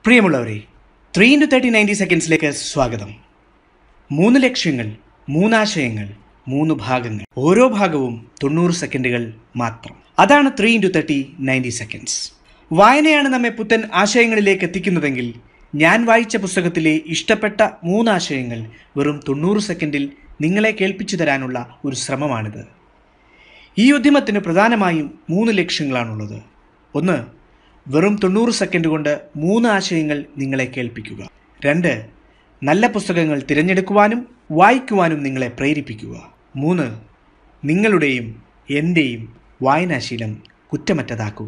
പ്രിയമുള്ളവരെ three into thirty ninety സെക്കൻഡ്സിലേക്ക് സ്വാഗതം മൂന്ന് ലക്ഷ്യങ്ങൾ മൂന്നാശയങ്ങൾ മൂന്ന് ഭാഗങ്ങൾ ഓരോ ഭാഗവും തൊണ്ണൂറ് സെക്കൻഡുകൾ മാത്രം അതാണ് three into thirty ninety seconds വായനയാണ് നമ്മെ പുത്തൻ ആശയങ്ങളിലേക്ക് എത്തിക്കുന്നതെങ്കിൽ ഞാൻ വായിച്ച പുസ്തകത്തിലെ ഇഷ്ടപ്പെട്ട മൂന്നാശയങ്ങൾ വെറും തൊണ്ണൂറ് സെക്കൻഡിൽ നിങ്ങളെ കേൾപ്പിച്ചു തരാനുള്ള ഒരു ശ്രമമാണിത് ഈ ഉദ്യമത്തിന് പ്രധാനമായും മൂന്ന് ലക്ഷ്യങ്ങളാണുള്ളത് ഒന്ന് വെറും തൊണ്ണൂറ് സെക്കൻഡ് കൊണ്ട് മൂന്ന് ആശയങ്ങൾ നിങ്ങളെ കേൾപ്പിക്കുക രണ്ട് നല്ല പുസ്തകങ്ങൾ തിരഞ്ഞെടുക്കുവാനും വായിക്കുവാനും നിങ്ങളെ പ്രേരിപ്പിക്കുക മൂന്ന് നിങ്ങളുടെയും എൻ്റെയും വായനാശീലം കുറ്റമറ്റതാക്കുക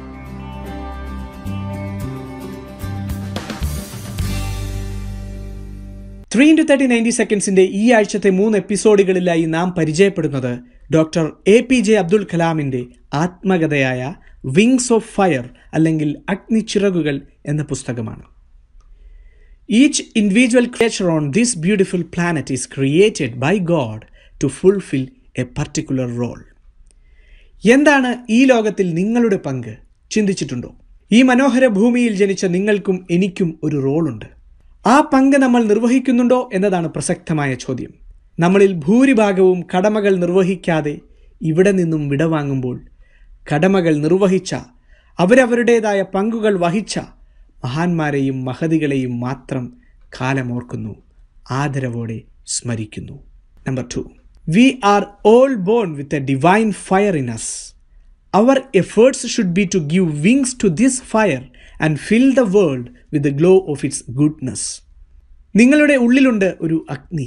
ത്രീ ഇൻറ്റു തേർട്ടി നയൻറ്റി സെക്കൻഡ്സിൻ്റെ ഈ ആഴ്ചത്തെ മൂന്ന് എപ്പിസോഡുകളിലായി നാം പരിചയപ്പെടുന്നത് doctor A P J Abdul കലാമിൻ്റെ ആത്മകഥയായ വിങ്സ് ഓഫ് ഫയർ അല്ലെങ്കിൽ അഗ്നിച്ചിറകുകൾ എന്ന പുസ്തകമാണ് each individual creature on this beautiful planet is created by God to fulfil a particular role എന്താണ് ഈ ലോകത്തിൽ നിങ്ങളുടെ പങ്ക് ചിന്തിച്ചിട്ടുണ്ടോ ഈ മനോഹര ഭൂമിയിൽ ജനിച്ച നിങ്ങൾക്കും എനിക്കും ഒരു റോളുണ്ട് ആ പങ്ക് നമ്മൾ നിർവഹിക്കുന്നുണ്ടോ എന്നതാണ് പ്രസക്തമായ ചോദ്യം നമ്മളിൽ ഭൂരിഭാഗവും കടമകൾ നിർവഹിക്കാതെ ഇവിടെ നിന്നും വിടവാങ്ങുമ്പോൾ കടമകൾ നിർവഹിച്ച അവരവരുടേതായ പങ്കുകൾ വഹിച്ച മഹാന്മാരെയും മഹതികളെയും മാത്രം കാലമോർക്കുന്നു ആദരവോടെ സ്മരിക്കുന്നു number two we are all born with a divine fire in us our efforts should be to give wings to this fire and fill the world with the glow of its goodness നിങ്ങളുടെ ഉള്ളിലുണ്ട് ഒരു അഗ്നി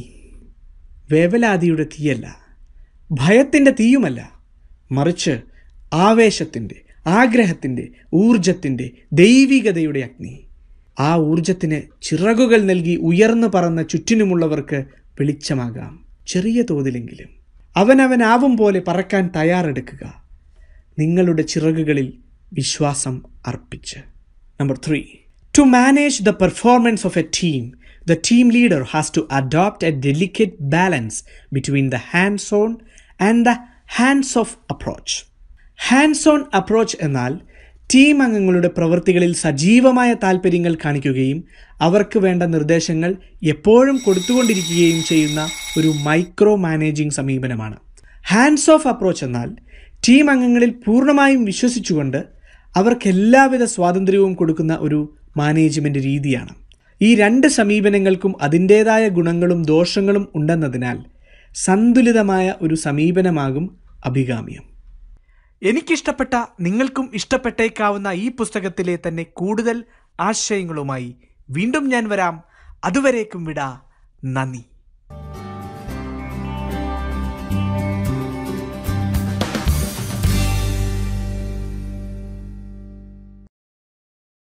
വേവലാതിയുടെ തീയല്ല ഭയത്തിൻ്റെ തീയുമല്ല മറിച്ച് ആവേശത്തിൻ്റെ ആഗ്രഹത്തിൻ്റെ ഊർജത്തിൻ്റെ ദൈവികതയുടെ അഗ്നി ആ ഊർജത്തിന് ചിറകുകൾ നൽകി ഉയർന്നു പറന്ന ചുറ്റിനുമുള്ളവർക്ക് വെളിച്ചമാകാം ചെറിയ തോതിലെങ്കിലും അവനവനാവും പോലെ പറക്കാൻ തയ്യാറെടുക്കുക നിങ്ങളുടെ ചിറകുകളിൽ വിശ്വാസം അർപ്പിച്ച് number three to manage the performance of a team the team leader has to adopt a delicate balance between the hands on and the hands off approach hands on approach എന്നാൽ ടീം അംഗങ്ങളുടെ പ്രവൃത്തികളിൽ സജീവമായ താൽപ്പര്യങ്ങൾ കാണിക്കുകയും അവർക്ക് വേണ്ട നിർദ്ദേശങ്ങൾ എപ്പോഴും കൊടുത്തുകൊണ്ടിരിക്കുകയും ചെയ്യുന്ന ഒരു മൈക്രോ മാനേജിംഗ് സമീപനമാണ് ഹാൻഡ്സ് ഓഫ് അപ്രോച്ച് എന്നാൽ ടീം അംഗങ്ങളിൽ പൂർണ്ണമായും വിശ്വസിച്ചുകൊണ്ട് അവർക്ക് എല്ലാവിധ സ്വാതന്ത്ര്യവും കൊടുക്കുന്ന ഒരു മാനേജ്മെൻറ്റ് രീതിയാണ് ഈ രണ്ട് സമീപനങ്ങൾക്കും അതിൻ്റേതായ ഗുണങ്ങളും ദോഷങ്ങളും ഉണ്ടെന്നതിനാൽ സന്തുലിതമായ ഒരു സമീപനമാകും അഭികാമ്യം എനിക്കിഷ്ടപ്പെട്ട നിങ്ങൾക്കും ഇഷ്ടപ്പെട്ടേക്കാവുന്ന ഈ പുസ്തകത്തിലെ തന്നെ കൂടുതൽ ആശയങ്ങളുമായി വീണ്ടും ഞാൻ വരാം അതുവരേക്കും വിടാ നന്ദി